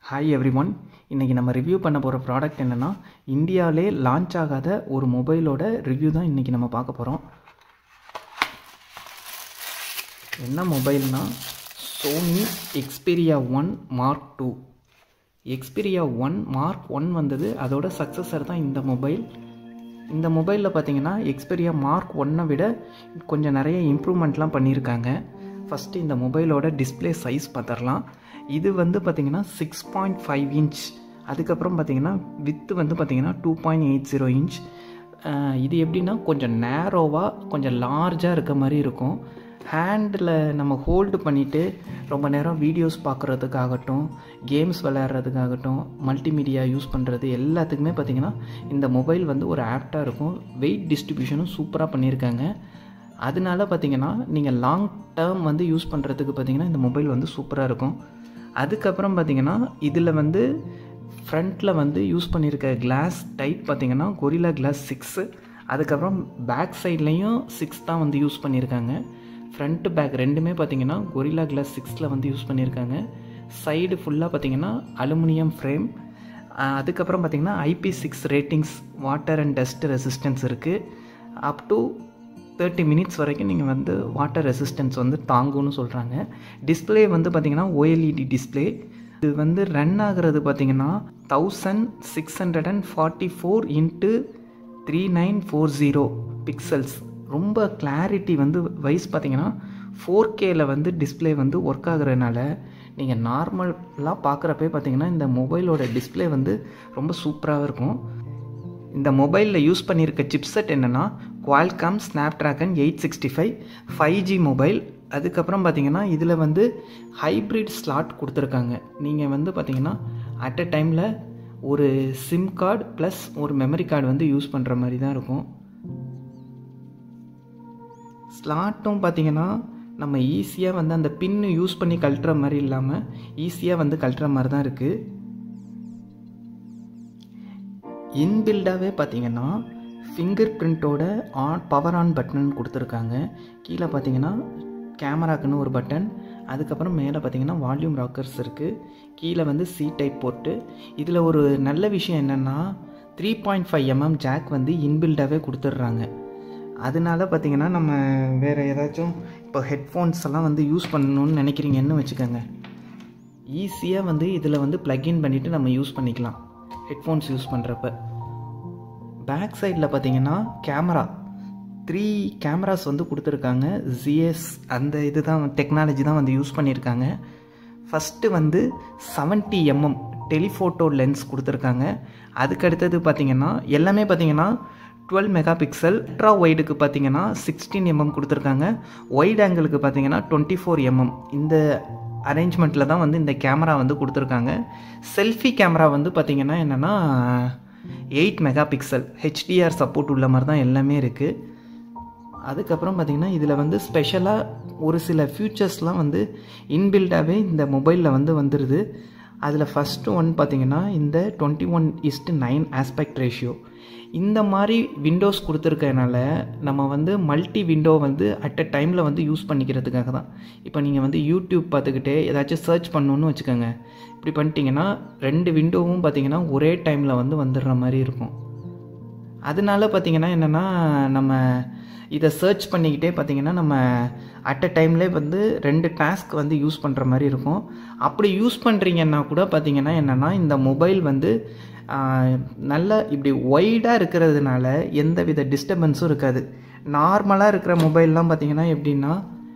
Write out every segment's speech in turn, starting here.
hi every one இன்றைக்கி நம்ம review பண்ண போகிற ப்ராடக்ட் என்னென்னா இந்தியாவிலே லான்ச் ஆகாத ஒரு மொபைலோட ரிவ்யூ தான் இன்றைக்கி நம்ம பார்க்க போகிறோம் என்ன மொபைல்னா Sony Xperia one mark two Xperia one mark one வந்தது அதோட சக்ஸஸர் தான் இந்த மொபைல் இந்த மொபைலில் பார்த்தீங்கன்னா எக்ஸ்பீரியா மார்க் ஒன்னை விட கொஞ்சம் நிறைய இம்ப்ரூவ்மெண்ட்லாம் பண்ணியிருக்காங்க ஃபஸ்ட்டு இந்த மொபைலோட டிஸ்பிளே சைஸ் பார்த்துடலாம் இது வந்து பார்த்திங்கன்னா சிக்ஸ் பாயிண்ட் ஃபைவ் இன்ச் அதுக்கப்புறம் பார்த்திங்கன்னா வித்து வந்து பார்த்திங்கன்னா two point eight zero inch இது எப்படின்னா கொஞ்சம் நேரோவாக கொஞ்சம் லார்ஜாக இருக்க மாதிரி இருக்கும் ஹேண்டில் நம்ம ஹோல்டு பண்ணிவிட்டு ரொம்ப நேரம் வீடியோஸ் பார்க்குறதுக்காகட்டும் கேம்ஸ் விளையாடுறதுக்காகட்டும் மல்டிமீடியா யூஸ் பண்ணுறது எல்லாத்துக்குமே பார்த்திங்கன்னா இந்த மொபைல் வந்து ஒரு ஆப்டாக இருக்கும் வெயிட் டிஸ்ட்ரிபியூஷனும் சூப்பராக பண்ணியிருக்காங்க அதனால பார்த்திங்கன்னா நீங்கள் லாங் டேர்ம் வந்து யூஸ் பண்ணுறதுக்கு பார்த்திங்கன்னா இந்த மொபைல் வந்து சூப்பராக இருக்கும் அதுக்கப்புறம் பார்த்திங்கன்னா இதில் வந்து ஃப்ரண்ட்டில் வந்து யூஸ் பண்ணியிருக்க கிளாஸ் டைப் பார்த்திங்கன்னா கொரிலா கிளாஸ் சிக்ஸு அதுக்கப்புறம் பேக் சைட்லேயும் சிக்ஸ் தான் வந்து யூஸ் பண்ணியிருக்காங்க ஃப்ரண்ட்டு பேக் ரெண்டுமே பார்த்திங்கன்னா கொரிலா கிளாஸ் சிக்ஸில் வந்து யூஸ் பண்ணியிருக்காங்க சைடு ஃபுல்லாக பார்த்திங்கன்னா அலுமினியம் ஃப்ரேம் அதுக்கப்புறம் பார்த்திங்கன்னா IP six ratings water and dust resistance இருக்குது அப் டு தேர்ட்டி மினிட்ஸ் வரைக்கும் நீங்கள் வந்து வாட்டர் ரெசிஸ்டன்ஸ் வந்து தாங்கும்னு சொல்கிறாங்க டிஸ்பிளே வந்து பார்த்திங்கன்னா ஓஎல்இடி டிஸ்பிளே இது வந்து ரன் ஆகிறது பார்த்திங்கன்னா thousand six hundred and forty four into three nine four zero pixels ரொம்ப கிளாரிட்டி வந்து வைஸ் பார்த்திங்கன்னா ஃபோர் கேல வந்து டிஸ்பிளே வந்து ஒர்க் ஆகுறதுனால நீங்கள் நார்மலாக பார்க்குறப்பே பார்த்தீங்கன்னா இந்த மொபைலோட டிஸ்பிளே வந்து ரொம்ப சூப்பராக இருக்கும் இந்த மொபைலில் யூஸ் பண்ணியிருக்க சிப்செட் என்னென்னா Qualcomm Snapdragon eight sixty five five G mobile அதுக்கப்புறம் பார்த்தீங்கன்னா இதில் வந்து ஹைப்ரிட் ஸ்லாட் கொடுத்துருக்காங்க நீங்கள் வந்து பார்த்தீங்கன்னா அட் அ டைமில் ஒரு சிம் கார்டு ப்ளஸ் ஒரு மெமரி கார்டு வந்து யூஸ் பண்ணுற மாதிரி தான் இருக்கும் ஸ்லாட்டும் பார்த்தீங்கன்னா நம்ம ஈஸியாக வந்து அந்த பின்னு யூஸ் பண்ணி கழட்டுற மாதிரி இல்லாமல் ஈஸியாக வந்து கழட்டுற மாதிரி தான் இருக்குது இன்பில்டாகவே பார்த்தீங்கன்னா ஃபிங்கர் பிரிண்ட்டோட ஆன் பவர் ஆன் பட்டன் கொடுத்துருக்காங்க கீழே பார்த்தீங்கன்னா கேமராக்குன்னு ஒரு பட்டன் அதுக்கப்புறம் மேலே பார்த்தீங்கன்னா வால்யூம் ராக்கர்ஸ் இருக்குது கீழே வந்து சி டைப் போட்டு இதில் ஒரு நல்ல விஷயம் என்னென்னா three point five mm jack வந்து இன்பில்டாகவே கொடுத்துட்றாங்க அதனால பார்த்தீங்கன்னா நம்ம வேறு ஏதாச்சும் இப்போ ஹெட்ஃபோன்ஸ் எல்லாம் வந்து யூஸ் பண்ணணும்னு நினைக்கிறீங்கன்னு வச்சுக்கோங்க ஈஸியாக வந்து இதில் வந்து ப்ளக்இன் பண்ணிவிட்டு நம்ம யூஸ் பண்ணிக்கலாம் ஹெட்ஃபோன்ஸ் யூஸ் பண்ணுறப்ப பேக் சைடில் பார்த்தீங்கன்னா கேமரா த்ரீ கேமராஸ் வந்து கொடுத்துருக்காங்க ஜிஎஸ் அந்த இது தான் டெக்னாலஜி தான் வந்து யூஸ் பண்ணியிருக்காங்க ஃபஸ்ட்டு வந்து செவன்ட்டி எம்எம் டெலிஃபோட்டோ லென்ஸ் கொடுத்துருக்காங்க அதுக்கு அடுத்தது பார்த்திங்கன்னா எல்லாமே பார்த்திங்கன்னா டுவெல் மெகா பிக்சல் அல்ட்ரா ஒய்டுக்கு பார்த்தீங்கன்னா சிக்ஸ்டீன் எம்எம் கொடுத்துருக்காங்க ஒய்ட் ஆங்கிளுக்கு பார்த்தீங்கன்னா டுவெண்ட்டி ஃபோர் எம்எம் இந்த அரேஞ்ச்மெண்ட்டில் தான் வந்து இந்த கேமரா வந்து கொடுத்துருக்காங்க செல்ஃபி கேமரா வந்து பார்த்திங்கன்னா என்னென்னா eight mega pixel HDR support உள்ள மாதிரி தான் எல்லாமே இருக்குது அதுக்கப்புறம் பார்த்திங்கன்னா இதில் வந்து ஸ்பெஷலாக ஒரு சில ஃபியூச்சர்ஸ்லாம் வந்து இன்பில்டாகவே இந்த மொபைலில் வந்து வந்துடுது அதில் ஃபஸ்ட்டு ஒன் பார்த்திங்கன்னா இந்த twenty one is to nine aspect ratio இந்த மாதிரி விண்டோஸ் கொடுத்துருக்கனால நம்ம வந்து மல்டி விண்டோ வந்து அட் அ டைமில் வந்து யூஸ் பண்ணிக்கிறதுக்காக தான் இப்போ நீங்கள் வந்து யூடியூப் பார்த்துக்கிட்டே ஏதாச்சும் சர்ச் பண்ணணுன்னு வச்சுக்கோங்க இப்படி பண்ணிட்டீங்கன்னா ரெண்டு விண்டோவும் பார்த்தீங்கன்னா ஒரே டைமில் வந்து வந்துடுற மாதிரி இருக்கும் அதனால பார்த்திங்கன்னா என்னென்னா நம்ம இதை சர்ச் பண்ணிக்கிட்டே பார்த்திங்கன்னா நம்ம அட் அ டைம்லே வந்து ரெண்டு டாஸ்க் வந்து யூஸ் பண்ணுற மாதிரி இருக்கும் அப்படி யூஸ் பண்ணுறீங்கன்னா கூட பார்த்திங்கன்னா என்னென்னா இந்த மொபைல் வந்து நல்ல இப்படி ஒய்டாக இருக்கிறதுனால எந்த வித டிஸ்டர்பன்ஸும் இருக்காது நார்மலாக இருக்கிற மொபைல்லாம் பார்த்திங்கன்னா எப்படின்னா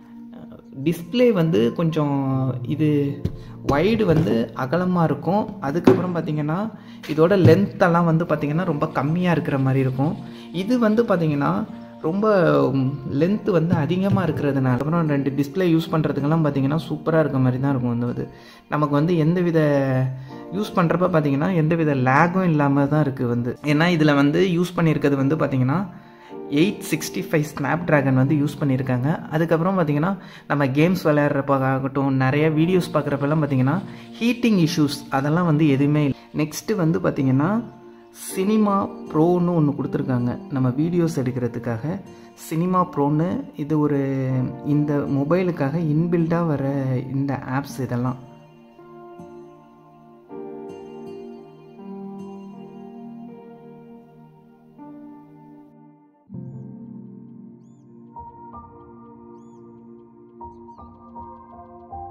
டிஸ்பிளே வந்து கொஞ்சம் இது ஒய்டு வந்து அகலமாக இருக்கும் அதுக்கப்புறம் பார்த்திங்கன்னா இதோட லென்த்தெல்லாம் வந்து பார்த்திங்கன்னா ரொம்ப கம்மியாக இருக்கிற மாதிரி இருக்கும் இது வந்து பார்த்திங்கன்னா ரொம்ப லென்த்து வந்து அதிகமாக இருக்கிறதுனால அப்புறம் ரெண்டு டிஸ்பிளே யூஸ் பண்ணுறதுக்கெல்லாம் பார்த்திங்கன்னா சூப்பராக இருக்க மாதிரி தான் இருக்கும் வந்து நமக்கு வந்து எந்த வித யூஸ் பண்ணுறப்ப பார்த்திங்கன்னா எந்த வித லேகும் இல்லாமல் தான் இருக்குது வந்து ஏன்னா இதில் வந்து யூஸ் பண்ணியிருக்கிறது வந்து பார்த்திங்கன்னா eight sixty five Snapdragon வந்து யூஸ் பண்ணியிருக்காங்க அதுக்கப்புறம் பார்த்திங்கன்னா நம்ம கேம்ஸ் விளையாடுறப்ப ஆகட்டும் நிறைய வீடியோஸ் பார்க்குறப்பெல்லாம் பார்த்திங்கன்னா ஹீட்டிங் இஷ்யூஸ் அதெல்லாம் வந்து எதுவுமே இல்லை நெக்ஸ்ட்டு வந்து பார்த்திங்கன்னா சினிமா ப்ரோன்னு ஒன்று கொடுத்துருக்காங்க நம்ம வீடியோஸ் எடுக்கிறதுக்காக சினிமா ப்ரோன்னு இது ஒரு இந்த மொபைலுக்காக இன்பில்டாக வர இந்த ஆப்ஸ் இதெல்லாம்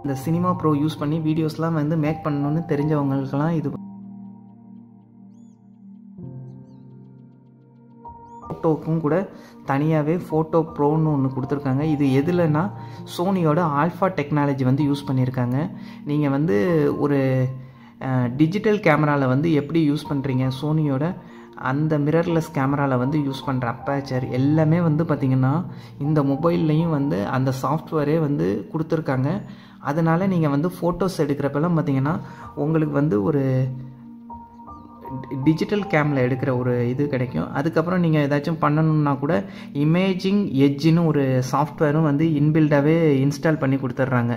இந்த சினிமா ப்ரோ யூஸ் பண்ணி வீடியோஸ்லாம் வந்து மேக் பண்ணணும்னு தெரிஞ்சவங்களுக்கெல்லாம் இது ஃபோட்டோக்கும் கூட தனியாகவே ஃபோட்டோ ப்ரோன்னு ஒன்று கொடுத்துருக்காங்க இது எதுலன்னா சோனியோட ஆல்ஃபா டெக்னாலஜி வந்து யூஸ் பண்ணியிருக்காங்க நீங்கள் வந்து ஒரு டிஜிட்டல் கேமராவில் வந்து எப்படி யூஸ் பண்ணுறீங்க சோனியோட அந்த மிரர்லெஸ் கேமராவில் வந்து யூஸ் பண்ணுற அப்பேச்சர் எல்லாமே வந்து பார்த்திங்கன்னா இந்த மொபைல்லையும் வந்து அந்த சாஃப்ட்வேரே வந்து கொடுத்துருக்காங்க அதனால் நீங்கள் வந்து ஃபோட்டோஸ் எடுக்கிறப்பெல்லாம் பார்த்திங்கன்னா உங்களுக்கு வந்து ஒரு டிஜிட்டல் கேமில் எடுக்கிற ஒரு இது கிடைக்கும் அதுக்கப்புறம் நீங்கள் ஏதாச்சும் பண்ணணுன்னா கூட இமேஜிங் எட்ஜின்னு ஒரு சாஃப்ட்வேரும் வந்து இன்பில்டாகவே இன்ஸ்டால் பண்ணி கொடுத்துட்றாங்க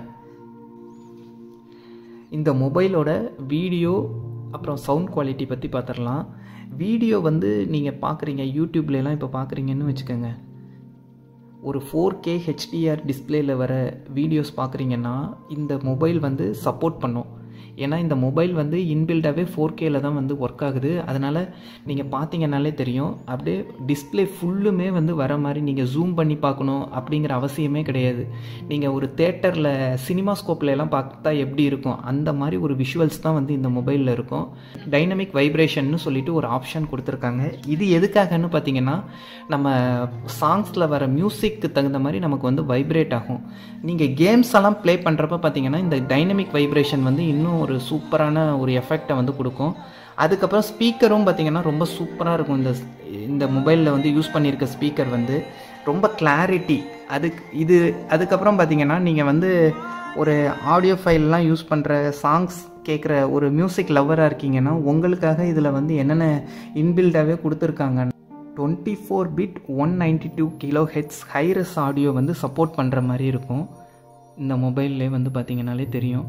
இந்த மொபைலோட வீடியோ அப்புறம் சவுண்ட் குவாலிட்டி பற்றி பார்த்துடலாம் வீடியோ வந்து நீங்கள் பார்க்குறீங்க யூடியூப்லலாம் இப்போ பார்க்குறீங்கன்னு வச்சுக்கோங்க ஒரு ஃபோர் கே ஹெச்டிஆர் டிஸ்பிளேயில் வர வீடியோஸ் பார்க்குறீங்கன்னா இந்த மொபைல் வந்து சப்போர்ட் பண்ணும் ஏன்னா இந்த மொபைல் வந்து இன்பில்டாகவே ஃபோர் கேல தான் வந்து ஒர்க் ஆகுது அதனால் நீங்கள் பார்த்தீங்கன்னாலே தெரியும் அப்படியே டிஸ்பிளே ஃபுல்லுமே வந்து வர மாதிரி நீங்கள் ஜூம் பண்ணி பார்க்கணும் அப்படிங்கிற அவசியமே கிடையாது நீங்கள் ஒரு தேட்டரில் சினிமா ஸ்கோப்லலாம் பார்த்தா எப்படி இருக்கும் அந்த மாதிரி ஒரு விஷுவல்ஸ் தான் வந்து இந்த மொபைலில் இருக்கும் டைனமிக் வைப்ரேஷன்னு சொல்லிட்டு ஒரு ஆப்ஷன் கொடுத்துருக்காங்க இது எதுக்காகன்னு பார்த்தீங்கன்னா நம்ம சாங்ஸில் வர மியூசிக்கு தகுந்த மாதிரி நமக்கு வந்து வைப்ரேட் ஆகும் நீங்கள் கேம்ஸ் எல்லாம் ப்ளே பண்ணுறப்ப பார்த்தீங்கன்னா இந்த டைனமிக் வைப்ரேஷன் வந்து இன்னும் ஒரு சூப்பரான ஒரு எஃபெக்டை வந்து கொடுக்கும் அதுக்கப்புறம் ஸ்பீக்கரும் பார்த்திங்கன்னா ரொம்ப சூப்பராக இருக்கும் இந்த இந்த மொபைலில் வந்து யூஸ் பண்ணியிருக்க ஸ்பீக்கர் வந்து ரொம்ப கிளாரிட்டி அதுக்கு இது அதுக்கப்புறம் பார்த்திங்கன்னா நீங்கள் வந்து ஒரு ஆடியோ ஃபைல்லாம் யூஸ் பண்ணுற சாங்ஸ் கேட்குற ஒரு மியூசிக் லவ்வராக இருக்கீங்கன்னா உங்களுக்காக இதில் வந்து என்னென்ன இன்பில்டாகவே கொடுத்துருக்காங்க twenty four bit one ninety two kilo hertz hi res audio வந்து சப்போர்ட் பண்ணுற மாதிரி இருக்கும் இந்த மொபைல்லே வந்து பார்த்திங்கனாலே தெரியும்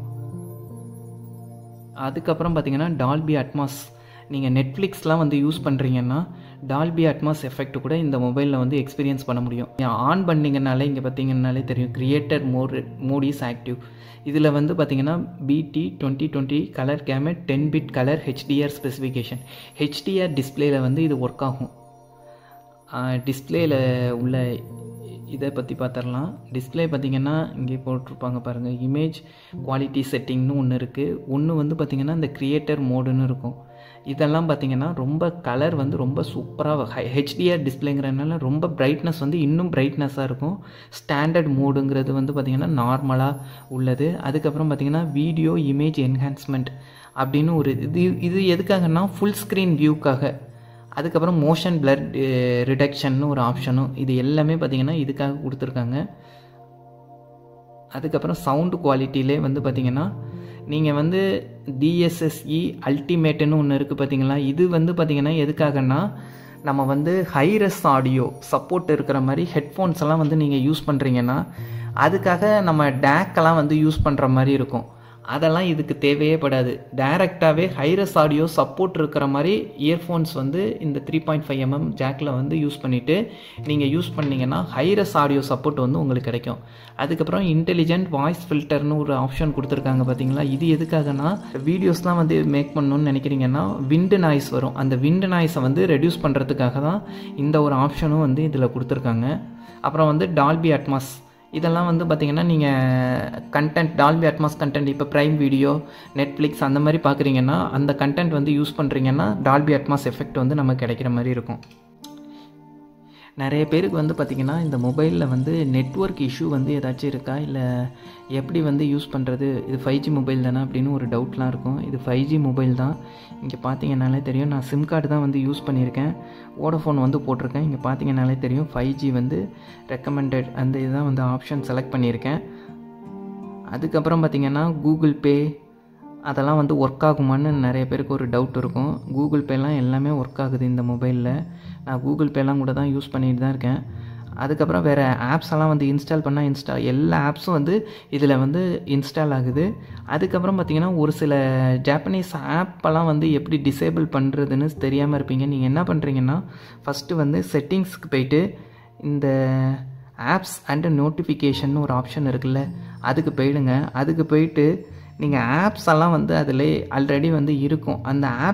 அதுக்கப்புறம் பார்த்தீங்கன்னா டால்பி அட்மாஸ் நீங்கள் நெட்ஃப்ளிக்ஸ்லாம் வந்து யூஸ் பண்ணுறீங்கன்னா டால்பி அட்மாஸ் எஃபெக்ட் கூட இந்த மொபைலில் வந்து எக்ஸ்பீரியன்ஸ் பண்ண முடியும் ஆன் பண்ணிங்கனாலே இங்கே பார்த்தீங்கன்னாலே தெரியும் creator mode mode is active இதில் வந்து பார்த்தீங்கன்னா BT twenty twenty colour gamut ten bit colour HDR specification HDR டிஸ்பிளேயில் வந்து இது ஒர்க் ஆகும் டிஸ்பிளேயில் உள்ள இதை பற்றி பார்த்துடலாம் டிஸ்பிளே பார்த்திங்கன்னா இங்கே போட்டிருப்பாங்க பாருங்கள் இமேஜ் குவாலிட்டி செட்டிங்னு ஒன்று இருக்குது ஒன்று வந்து பார்த்திங்கன்னா இந்த க்ரியேட்டர் மோடுன்னு இருக்கும் இதெல்லாம் பார்த்திங்கன்னா ரொம்ப கலர் வந்து ரொம்ப சூப்பராக ஹை ஹெச்டிஆர் டிஸ்பிளேங்கிறதுனால ரொம்ப பிரைட்னஸ் வந்து இன்னும் பிரைட்னஸாக இருக்கும் ஸ்டாண்டர்ட் மோடுங்கிறது வந்து பார்த்திங்கன்னா நார்மலாக உள்ளது அதுக்கப்புறம் பார்த்திங்கன்னா வீடியோ இமேஜ் என்ஹான்ஸ்மெண்ட் அப்படின்னு ஒரு இது இது எதுக்காகன்னா ஃபுல் ஸ்க்ரீன் வியூக்காக அதுக்கப்புறம் மோஷன் பிளர் ரிடக்ஷன்னு ஒரு ஆப்ஷனும் இது எல்லாமே பார்த்திங்கன்னா இதுக்காக கொடுத்துருக்காங்க அதுக்கப்புறம் சவுண்டு குவாலிட்டியிலே வந்து பார்த்திங்கன்னா நீங்கள் வந்து டிஎஸ்எஸ்இ அல்டிமேட்டுன்னு ஒன்று இருக்குது பார்த்தீங்களா இது வந்து பார்த்திங்கன்னா எதுக்காகன்னா நம்ம வந்து ஹைரஸ் ஆடியோ சப்போர்ட் இருக்கிற மாதிரி ஹெட்ஃபோன்ஸ் எல்லாம் வந்து நீங்கள் யூஸ் பண்ணுறீங்கன்னா அதுக்காக நம்ம டேக்கெல்லாம் வந்து யூஸ் பண்ணுற மாதிரி இருக்கும் அதெல்லாம் இதுக்கு தேவையே படாது டைரெக்டாகவே ஹைரஸ் ஆடியோ சப்போர்ட் இருக்கிற மாதிரி இயர்ஃபோன்ஸ் வந்து இந்த த்ரீ பாயிண்ட் ஃபைவ் எம்எம் ஜாக்கில் வந்து யூஸ் பண்ணிவிட்டு நீங்கள் யூஸ் பண்ணிங்கன்னா ஹைரஸ் ஆடியோ சப்போர்ட் வந்து உங்களுக்கு கிடைக்கும் அதுக்கப்புறம் இன்டெலிஜென்ட் வாய்ஸ் ஃபில்டர்னு ஒரு ஆப்ஷன் கொடுத்துருக்காங்க பார்த்தீங்களா இது எதுக்காகனா வீடியோஸ்லாம் வந்து மேக் பண்ணணும்னு நினைக்கிறீங்கன்னா விண்டு நாய்ஸ் வரும் அந்த விண்டு நாய்ஸை வந்து ரெடியூஸ் பண்ணுறதுக்காக தான் இந்த ஒரு ஆப்ஷனும் வந்து இதில் கொடுத்துருக்காங்க அப்புறம் வந்து டால்பி அட்மாஸ் இதெல்லாம் வந்து பார்த்திங்கன்னா நீங்கள் கண்டென்ட் டால்பி அட்மாஸ் கண்டென்ட் இப்போ ப்ரைம் வீடியோ நெட்ஃப்ளிக்ஸ் அந்த மாதிரி பார்க்குறீங்கன்னா அந்த கண்டென்ட் வந்து யூஸ் பண்ணுறீங்கன்னா டால்பி அட்மாஸ் எஃபெக்ட் வந்து நமக்கு கிடைக்கிற மாதிரி இருக்கும் நிறைய பேருக்கு வந்து பார்த்திங்கன்னா இந்த மொபைலில் வந்து நெட்ஒர்க் இஷ்யூ வந்து ஏதாச்சும் இருக்கா இல்லை எப்படி வந்து யூஸ் பண்ணுறது இது ஃபைவ் ஜி மொபைல் தானே அப்படின்னு ஒரு டவுட்லாம் இருக்கும் இது ஃபைவ் ஜி மொபைல் தான் இங்கே பார்த்தீங்கன்னாலே தெரியும் நான் சிம் கார்டு தான் வந்து யூஸ் பண்ணியிருக்கேன் வோடஃபோன் வந்து போட்டிருக்கேன் இங்கே பார்த்தீங்கன்னாலே தெரியும் ஃபைவ் ஜி வந்து ரெக்கமெண்டட் அந்த இதுதான் வந்து ஆப்ஷன் செலக்ட் பண்ணியிருக்கேன் அதுக்கப்புறம் பார்த்திங்கன்னா கூகுள் பே அதெல்லாம் வந்து ஒர்க் ஆகுமான்னு நிறைய பேருக்கு ஒரு டவுட் இருக்கும் கூகுள் பேலாம் எல்லாமே ஒர்க் ஆகுது இந்த மொபைலில் நான் கூகுள் பேலாம் கூட தான் யூஸ் பண்ணிட்டு தான் இருக்கேன் அதுக்கப்புறம் வேறு ஆப்ஸ் எல்லாம் வந்து இன்ஸ்டால் பண்ணால் இன்ஸ்டா எல்லா ஆப்ஸும் வந்து இதில் வந்து இன்ஸ்டால் ஆகுது அதுக்கப்புறம் பார்த்திங்கன்னா ஒரு சில ஜாப்பனீஸ் ஆப்பெல்லாம் வந்து எப்படி டிசேபிள் பண்ணுறதுன்னு தெரியாமல் இருப்பீங்க நீங்கள் என்ன பண்ணுறீங்கன்னா ஃபஸ்ட்டு வந்து செட்டிங்ஸ்க்கு போயிட்டு இந்த ஆப்ஸ் அண்டு நோட்டிஃபிகேஷன் ஒரு ஆப்ஷன் இருக்குல்ல அதுக்கு போயிடுங்க அதுக்கு போயிட்டு நீங்கள் ஆப்ஸ் எல்லாம் வந்து அதில் ஆல்ரெடி வந்து இருக்கும் அந்த ஆப்ஸ்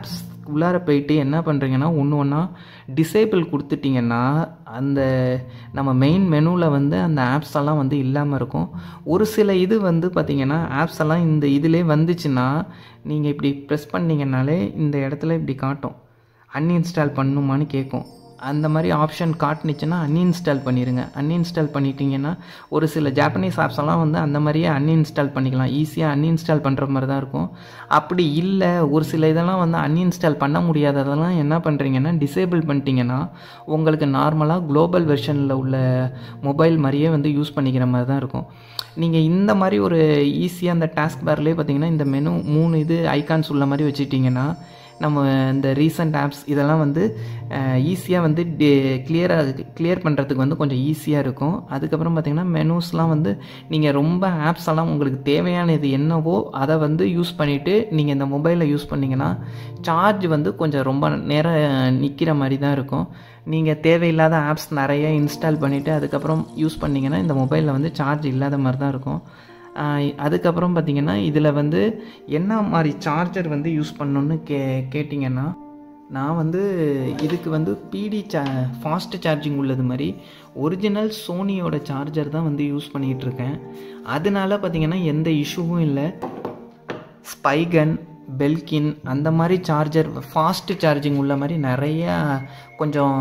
உள்ளார போயிட்டு என்ன பண்ணுறீங்கன்னா ஒன்று ஒன்றா டிசேபிள் கொடுத்துட்டிங்கன்னா அந்த நம்ம மெயின் மெனுவில் வந்து அந்த ஆப்ஸ் எல்லாம் வந்து இல்லாமல் இருக்கும் ஒரு சில இது வந்து பார்த்திங்கன்னா ஆப்ஸ் எல்லாம் இந்த இதிலே வந்துச்சுன்னா நீங்கள் இப்படி ப்ரெஸ் பண்ணிங்கனாலே இந்த இடத்துல இப்படி காட்டும் அன்இன்ஸ்டால் பண்ணணுமான்னு கேட்கும் அந்த மாதிரி ஆப்ஷன் காட்டுனுச்சுன்னா அன்இன்ஸ்டால் பண்ணிடுங்க அன்இன்ஸ்டால் பண்ணிட்டீங்கன்னா ஒரு சில ஜாப்பனீஸ் ஆப்ஸ் எல்லாம் வந்து அந்த மாதிரியே அன்இன்ஸ்டால் பண்ணிக்கலாம் ஈஸியாக அன்இன்ஸ்டால் பண்ணுற மாதிரி தான் இருக்கும் அப்படி இல்லை ஒரு சில இதெல்லாம் வந்து அன்இன்ஸ்டால் பண்ண முடியாததெல்லாம் என்ன பண்ணுறீங்கன்னா டிசேபிள் பண்ணிட்டீங்கன்னா உங்களுக்கு நார்மலாக குளோபல் வெர்ஷனில் உள்ள மொபைல் மாதிரியே வந்து யூஸ் பண்ணிக்கிற மாதிரி தான் இருக்கும் நீங்கள் இந்த மாதிரி ஒரு ஈஸியாக அந்த டாஸ்க் பார்லேயே பார்த்தீங்கன்னா இந்த மெனு மூணு இது ஐகான்ஸ் உள்ள மாதிரி வச்சுட்டிங்கன்னா நம்ம இந்த ரீசன்ட் ஆப்ஸ் இதெல்லாம் வந்து ஈஸியாக வந்து கிளியராக கிளியர் பண்ணுறதுக்கு வந்து கொஞ்சம் ஈஸியாக இருக்கும் அதுக்கப்புறம் பார்த்திங்கன்னா மெனூஸ்லாம் வந்து நீங்கள் ரொம்ப ஆப்ஸ் எல்லாம் உங்களுக்கு தேவையானது என்னவோ அதை வந்து யூஸ் பண்ணிவிட்டு நீங்கள் இந்த மொபைலில் யூஸ் பண்ணிங்கன்னா சார்ஜ் வந்து கொஞ்சம் ரொம்ப நேரம் நிற்கிற மாதிரி தான் இருக்கும் நீங்கள் தேவையில்லாத ஆப்ஸ் நிறைய இன்ஸ்டால் பண்ணிவிட்டு அதுக்கப்புறம் யூஸ் பண்ணிங்கன்னா இந்த மொபைலில் வந்து சார்ஜ் இல்லாத மாதிரி தான் இருக்கும் அதுக்கப்புறம் பார்த்திங்கன்னா இதில் வந்து என்ன மாதிரி சார்ஜர் வந்து யூஸ் பண்ணணுன்னு கே கேட்டிங்கன்னா நான் வந்து இதுக்கு வந்து பிடி சா ஃபாஸ்ட் சார்ஜிங் உள்ளது மாதிரி ஒரிஜினல் சோனியோட சார்ஜர் தான் வந்து யூஸ் பண்ணிகிட்டு இருக்கேன் அதனால பார்த்திங்கன்னா எந்த இஷ்யூவும் இல்லை ஸ்பைகன் பெல்கின் அந்த மாதிரி சார்ஜர் ஃபாஸ்ட் சார்ஜிங் உள்ள மாதிரி நிறையா கொஞ்சம்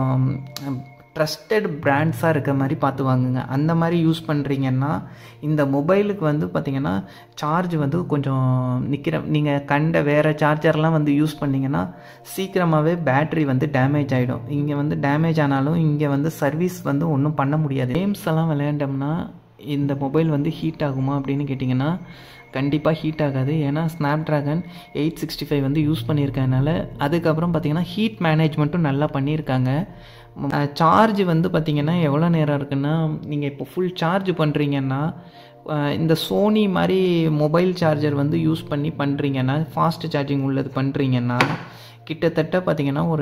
ட்ரஸ்டட் பிராண்ட்ஸாக இருக்க மாதிரி பார்த்து வாங்குங்க அந்த மாதிரி யூஸ் பண்ணுறீங்கன்னா இந்த மொபைலுக்கு வந்து பார்த்திங்கன்னா சார்ஜ் வந்து கொஞ்சம் நிற்கிற நீங்கள் கண்ட வேறு சார்ஜர்லாம் வந்து யூஸ் பண்ணிங்கன்னா சீக்கிரமாகவே பேட்ரி வந்து டேமேஜ் ஆகிடும் இங்கே வந்து டேமேஜ் ஆனாலும் இங்கே வந்து சர்வீஸ் வந்து ஒன்றும் பண்ண முடியாது கேம்ஸ் எல்லாம் விளையாண்டோம்னா இந்த மொபைல் வந்து ஹீட் ஆகுமா அப்படின்னு கேட்டிங்கன்னா கண்டிப்பாக ஹீட் ஆகாது ஏன்னா Snapdragon eight sixty five வந்து யூஸ் பண்ணியிருக்கனால அதுக்கப்புறம் பார்த்திங்கன்னா ஹீட் மேனேஜ்மெண்ட்டும் நல்லா பண்ணியிருக்காங்க சார்ஜ் வந்து பார்த்திங்கன்னா எவ்வளோ நேரம் இருக்குன்னா நீங்கள் இப்போ ஃபுல் சார்ஜ் பண்ணுறீங்கன்னா இந்த சோனி மாதிரி மொபைல் சார்ஜர் வந்து யூஸ் பண்ணி பண்ணுறீங்கன்னா ஃபாஸ்ட் சார்ஜிங் உள்ளது பண்ணுறீங்கன்னா கிட்டத்தட்ட பார்த்திங்கன்னா ஒரு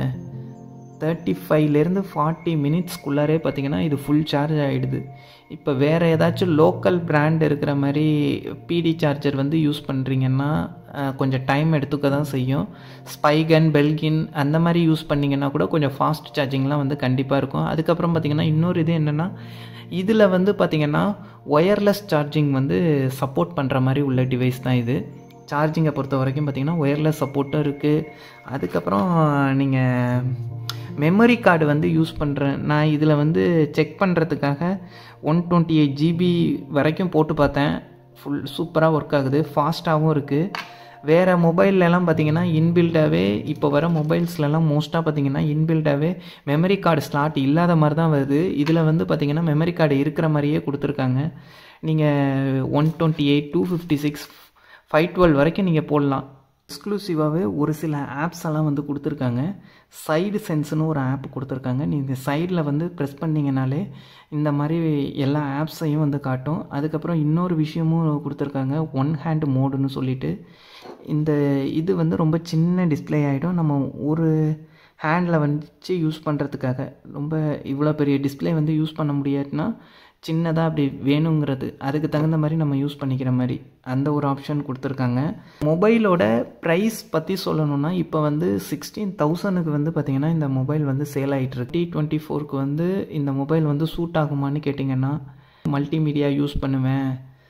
தேர்ட்டி ஃபைவ்லேருந்து ஃபார்ட்டி மினிட்ஸ்க்குள்ளாரே பார்த்திங்கன்னா இது ஃபுல் சார்ஜ் ஆகிடுது இப்போ வேறு ஏதாச்சும் லோக்கல் பிராண்ட் இருக்கிற மாதிரி பிடி சார்ஜர் வந்து யூஸ் பண்ணுறீங்கன்னா கொஞ்சம் டைம் எடுத்துக்க தான் செய்யும் ஸ்பைகன் பெல்கின் அந்த மாதிரி யூஸ் பண்ணிங்கன்னா கூட கொஞ்சம் ஃபாஸ்ட் சார்ஜிங்லாம் வந்து கண்டிப்பாக இருக்கும் அதுக்கப்புறம் பார்த்திங்கன்னா இன்னொரு இது என்னென்னா இதில் வந்து பார்த்திங்கன்னா ஒயர்லெஸ் சார்ஜிங் வந்து சப்போர்ட் பண்ணுற மாதிரி உள்ள டிவைஸ் தான் இது சார்ஜிங்கை பொறுத்த வரைக்கும் பார்த்திங்கன்னா ஒயர்லெஸ் சப்போர்ட்டும் இருக்குது அதுக்கப்புறம் நீங்கள் மெமரி கார்டு வந்து யூஸ் பண்ணுறேன் நான் இதில் வந்து செக் பண்ணுறதுக்காக ஒன் டுவெண்ட்டி எயிட் ஜிபி வரைக்கும் போட்டு பார்த்தேன் ஃபுல் சூப்பராக ஒர்க் ஆகுது ஃபாஸ்ட்டாகவும் இருக்குது வேறு மொபைல்லலாம் பார்த்தீங்கன்னா இன்பில்டாகவே இப்போ வர மொபைல்ஸ்லலாம் மோஸ்ட்டாக பார்த்தீங்கன்னா இன்பில்டாகவே மெமரி கார்டு ஸ்லாட் இல்லாத மாதிரி தான் வருது இதில் வந்து பார்த்தீங்கன்னா மெமரி கார்டு இருக்கிற மாதிரியே கொடுத்துருக்காங்க நீங்கள் one twenty eight two fifty six five twelve வரைக்கும் நீங்கள் போடலாம் எக்ஸ்க்ளூசிவாகவே ஒரு சில ஆப்ஸ் எல்லாம் வந்து கொடுத்துருக்காங்க சைடு சென்ஸ்னு ஒரு ஆப் கொடுத்துருக்காங்க நீங்கள் சைடில் வந்து ப்ரெஸ் பண்ணிங்கனாலே இந்த மாதிரி எல்லா ஆப்ஸையும் வந்து காட்டும் அதுக்கப்புறம் இன்னொரு விஷயமும் கொடுத்துருக்காங்க ஒன் ஹேண்ட் மோடுன்னு சொல்லிட்டு இந்த இது வந்து ரொம்ப சின்ன டிஸ்பிளே ஆகிடும் நம்ம ஒரு ஹேண்டில் வச்சு யூஸ் பண்ணுறதுக்காக ரொம்ப இவ்வளோ பெரிய டிஸ்பிளே வந்து யூஸ் பண்ண முடியாதுன்னா சின்னதாக அப்படி வேணுங்கிறது அதுக்கு தகுந்த மாதிரி நம்ம யூஸ் பண்ணிக்கிற மாதிரி அந்த ஒரு ஆப்ஷன் கொடுத்துருக்காங்க மொபைலோட ப்ரைஸ் பற்றி சொல்லணும்னா இப்போ வந்து சிக்ஸ்டீன் தௌசண்ட்க்கு வந்து பார்த்திங்கன்னா இந்த மொபைல் வந்து சேல் ஆகிட்டுருக்கு டி டுவெண்ட்டி ஃபோருக்கு வந்து இந்த மொபைல் வந்து சூட் ஆகுமான்னு கேட்டிங்கன்னா மல்டிமீடியா யூஸ் பண்ணுவேன்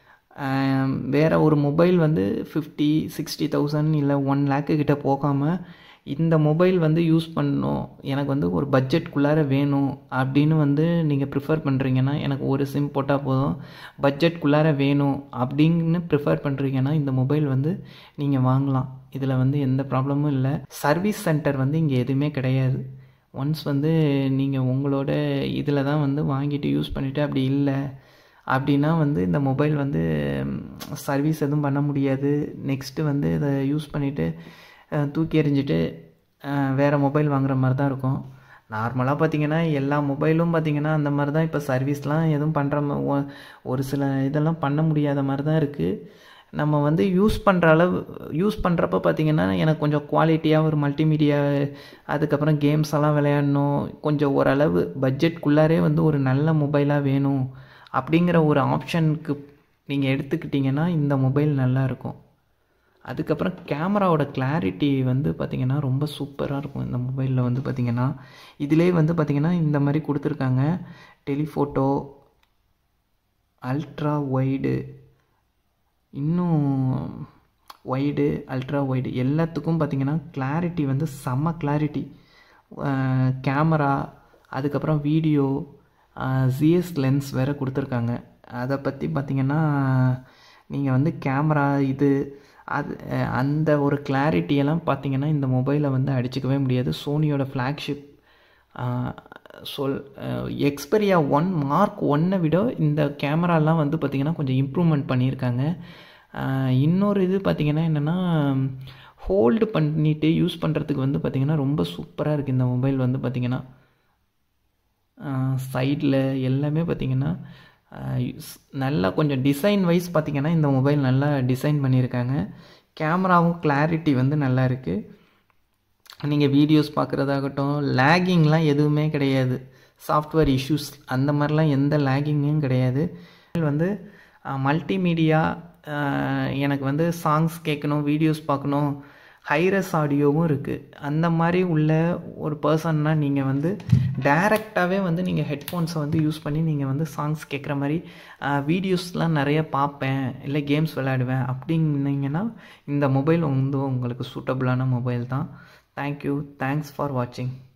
வேறு ஒரு மொபைல் வந்து ஃபிஃப்டி சிக்ஸ்டி தௌசண்ட் இல்லை ஒன் லேக்கு கிட்ட போகாமல் இந்த மொபைல் வந்து யூஸ் பண்ணணும் எனக்கு வந்து ஒரு பட்ஜெட்குள்ளார வேணும் அப்படின்னு வந்து நீங்கள் ப்ரிஃபர் பண்ணுறீங்கன்னா எனக்கு ஒரு சிம் போட்டால் போதும் பட்ஜெட்குள்ளார வேணும் அப்படின்னு ப்ரிஃபர் பண்ணுறீங்கன்னா இந்த மொபைல் வந்து நீங்கள் வாங்கலாம் இதில் வந்து எந்த ப்ராப்ளமும் இல்லை சர்வீஸ் சென்டர் வந்து இங்கே எதுவுமே கிடையாது ஒன்ஸ் வந்து நீங்கள் உங்களோட இதில் தான் வந்து வாங்கிட்டு யூஸ் பண்ணிவிட்டு அப்படி இல்லை அப்படின்னா வந்து இந்த மொபைல் வந்து சர்வீஸ் எதுவும் பண்ண முடியாது நெக்ஸ்ட்டு வந்து இதை யூஸ் பண்ணிவிட்டு தூக்கி எறிஞ்சிட்டு வேறு மொபைல் வாங்குற மாதிரி தான் இருக்கும் நார்மலாக பார்த்தீங்கன்னா எல்லா மொபைலும் பார்த்தீங்கன்னா அந்த மாதிரி தான் இப்போ சர்வீஸ்லாம் எதுவும் பண்ணுற ஒரு சில இதெல்லாம் பண்ண முடியாத மாதிரி தான் இருக்குது நம்ம வந்து யூஸ் பண்ணுற அளவு யூஸ் பண்ணுறப்ப பார்த்திங்கன்னா எனக்கு கொஞ்சம் குவாலிட்டியாக ஒரு மல்டிமீடியா அதுக்கப்புறம் கேம்ஸ் எல்லாம் விளையாடணும் கொஞ்சம் ஓரளவு பட்ஜெட்குள்ளாரே வந்து ஒரு நல்ல மொபைலாக வேணும் அப்படிங்கிற ஒரு ஆப்ஷனுக்கு நீங்கள் எடுத்துக்கிட்டிங்கன்னா இந்த மொபைல் நல்லாயிருக்கும் அதுக்கப்புறம் கேமராவோட கிளாரிட்டி வந்து பார்த்திங்கன்னா ரொம்ப சூப்பராக இருக்கும் இந்த மொபைலில் வந்து பார்த்திங்கன்னா இதிலே வந்து பார்த்திங்கன்னா இந்த மாதிரி கொடுத்துருக்காங்க டெலிஃபோட்டோ அல்ட்ரா ஒய்டு இன்னும் ஒய்டு அல்ட்ரா ஒய்டு எல்லாத்துக்கும் பார்த்திங்கன்னா கிளாரிட்டி வந்து செம்ம கிளாரிட்டி கேமரா அதுக்கப்புறம் வீடியோ ஜிஎஸ் லென்ஸ் வேறு கொடுத்துருக்காங்க அதை பற்றி பார்த்திங்கன்னா நீங்கள் வந்து கேமரா இது அது அந்த ஒரு கிளாரிட்டியெல்லாம் பார்த்தீங்கன்னா இந்த மொபைலை வந்து அடிச்சுக்கவே முடியாது சோனியோட ஃப்ளாக்ஷிப் சொல் எக்ஸ்பெரியா ஒன் மார்க் ஒன்னை விட இந்த கேமராலாம் வந்து பார்த்திங்கன்னா கொஞ்சம் இம்ப்ரூவ்மெண்ட் பண்ணியிருக்காங்க இன்னொரு இது பார்த்திங்கன்னா என்னென்னா ஹோல்டு பண்ணிட்டு யூஸ் பண்ணுறதுக்கு வந்து பார்த்திங்கன்னா ரொம்ப சூப்பராக இருக்குது இந்த மொபைல் வந்து பார்த்திங்கன்னா சைடில் எல்லாமே பார்த்திங்கன்னா நல்லா கொஞ்சம் டிசைன் வைஸ் பார்த்திங்கன்னா இந்த மொபைல் நல்லா டிசைன் பண்ணியிருக்காங்க கேமராவும் கிளாரிட்டி வந்து நல்லா இருக்குது நீங்கள் வீடியோஸ் பார்க்குறதாகட்டும் லேகிங்லாம் எதுவுமே கிடையாது சாஃப்ட்வேர் இஷ்யூஸ் அந்த மாதிரிலாம் எந்த லேகிங்கும் கிடையாது வந்து மல்டிமீடியா எனக்கு வந்து சாங்ஸ் கேட்கணும் வீடியோஸ் பார்க்கணும் ஹைரஸ் ஆடியோவும் இருக்குது அந்த மாதிரி உள்ள ஒரு பர்சன்னா நீங்கள் வந்து டைரெக்டாகவே வந்து நீங்கள் ஹெட்ஃபோன்ஸை வந்து யூஸ் பண்ணி நீங்கள் வந்து சாங்ஸ் கேட்குற மாதிரி வீடியோஸ்லாம் நிறைய பார்ப்பேன் இல்லை கேம்ஸ் விளையாடுவேன் அப்படின்னீங்கன்னா இந்த மொபைல் வந்து உங்களுக்கு சூட்டபுளான மொபைல் தான் தேங்க்யூ தேங்க்ஸ் ஃபார் வாட்சிங்